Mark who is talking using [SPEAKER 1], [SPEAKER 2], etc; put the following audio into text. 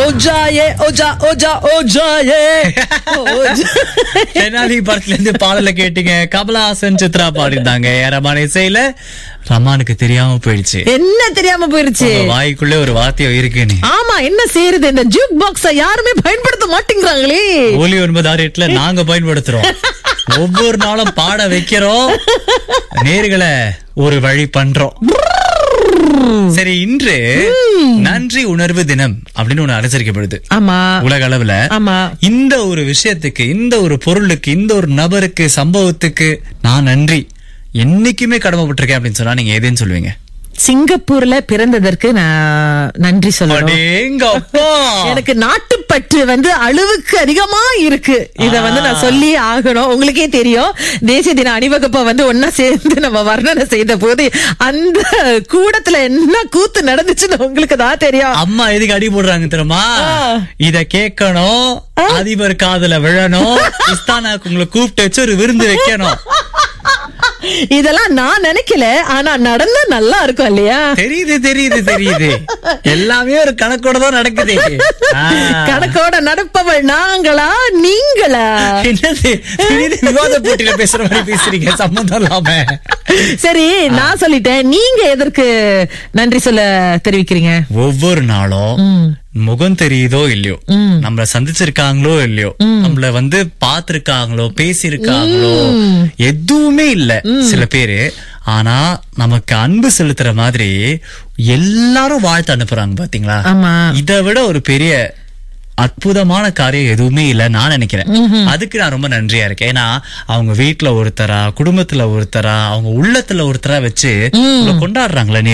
[SPEAKER 1] ஓஜாயே ஓஜா ஓஜா ஓஜாயே ஓஜா.
[SPEAKER 2] தெனாலி படத்துல இருந்து பாடல கேட்டீங்க கமலஹாசன் சித்ரா பாடிருந்தாங்க ரமான இசையில ரமானுக்கு தெரியாம போயிடுச்சு
[SPEAKER 1] என்ன தெரியாம போயிருச்சு
[SPEAKER 2] உங்க வாய்க்குள்ள ஒரு வார்த்தை இருக்கு நீ
[SPEAKER 1] ஆமா என்ன செய்யறது இந்த ஜூக் பாக்ஸ யாருமே பயன்படுத்த மாட்டேங்கிறாங்களே
[SPEAKER 2] ஒலி ஒன்பது ஆறு எட்டுல நாங்க பயன்படுத்துறோம் ஒவ்வொரு நாளும் பாட வைக்கிறோம் நேர்களை ஒரு வழி பண்றோம் சரி இன்று நன்றி உணர்வு தினம் அப்படின்னு ஒண்ணு அனுசரிக்கப்படுது
[SPEAKER 1] ஆமா
[SPEAKER 2] உலக அளவுல
[SPEAKER 1] ஆமா
[SPEAKER 2] இந்த ஒரு விஷயத்துக்கு இந்த ஒரு பொருளுக்கு இந்த ஒரு நபருக்கு சம்பவத்துக்கு நான் நன்றி என்னைக்குமே கடமைப்பட்டிருக்கேன் அப்படின்னு சொன்னா நீங்க எதுன்னு சொல்லுவீங்க
[SPEAKER 1] சிங்கப்பூர்ல பிறந்ததற்கு நான் நன்றி சொல்லணும்
[SPEAKER 2] அடேங்கப்பா.
[SPEAKER 1] எனக்கு நாட்டுப்பற்று வந்து அளவுக்கு அதிகமா இருக்கு இத வந்து நான் சொல்லி ஆகணும் உங்களுக்கே தெரியும் தேசிய தின அணிவகுப்பை வந்து ஒன்னா சேர்ந்து நம்ம வர்ணனை செய்த போது அந்த கூடத்துல என்ன கூத்து நடந்துச்சுன்னு உங்களுக்கு தான் தெரியும்
[SPEAKER 2] அம்மா எதுக்கு அடி போடுறாங்க தெரியுமா
[SPEAKER 1] ஆ.
[SPEAKER 2] இத கேட்கணும் அதிபர் காதுல விழணும் இஸ்தானாக்கு உங்களை கூப்பிட்டு வச்சு ஒரு விருந்து வைக்கணும்
[SPEAKER 1] இதெல்லாம் நான் நினைக்கல ஆனா நடந்தா நல்லா இருக்கும் இல்லையா
[SPEAKER 2] தெரியுது தெரியுது தெரியுது எல்லாமே ஒரு கணக்கோட தான் நடக்குது ஆ.
[SPEAKER 1] கணக்கோட நடப்பவள் நாங்களா நீங்களா
[SPEAKER 2] என்னது திடீர்னு விவாத போட்டியில பேசுற மாதிரி பேசுறீங்க சம்மந்தம் இல்லாம
[SPEAKER 1] சரி நான் சொல்லிட்டேன் நீங்க எதற்கு நன்றி சொல்ல தெரிவிக்கிறீங்க
[SPEAKER 2] ஒவ்வொரு நாளும் முகம் தெரியுதோ இல்லையோ நம்மள சந்திச்சிருக்காங்களோ இல்லையோ நம்மள வந்து பாத்திருக்காங்களோ பேசியிருக்காங்களோ எதுவுமே இல்ல சில பேரு ஆனா நமக்கு அன்பு செலுத்துற மாதிரி எல்லாரும் வாழ்த்து அனுப்புறாங்க பாத்தீங்களா
[SPEAKER 1] ஆமா
[SPEAKER 2] இதை விட ஒரு பெரிய அற்புதமான காரியம் எதுவுமே இல்ல நான் நினைக்கிறேன் அதுக்கு நான் ரொம்ப நன்றியா இருக்கேன் ஏன்னா அவங்க வீட்டுல ஒருத்தரா குடும்பத்துல ஒருத்தரா அவங்க உள்ளத்துல ஒருத்தரா வச்சு உங்களை கொண்டாடுறாங்களே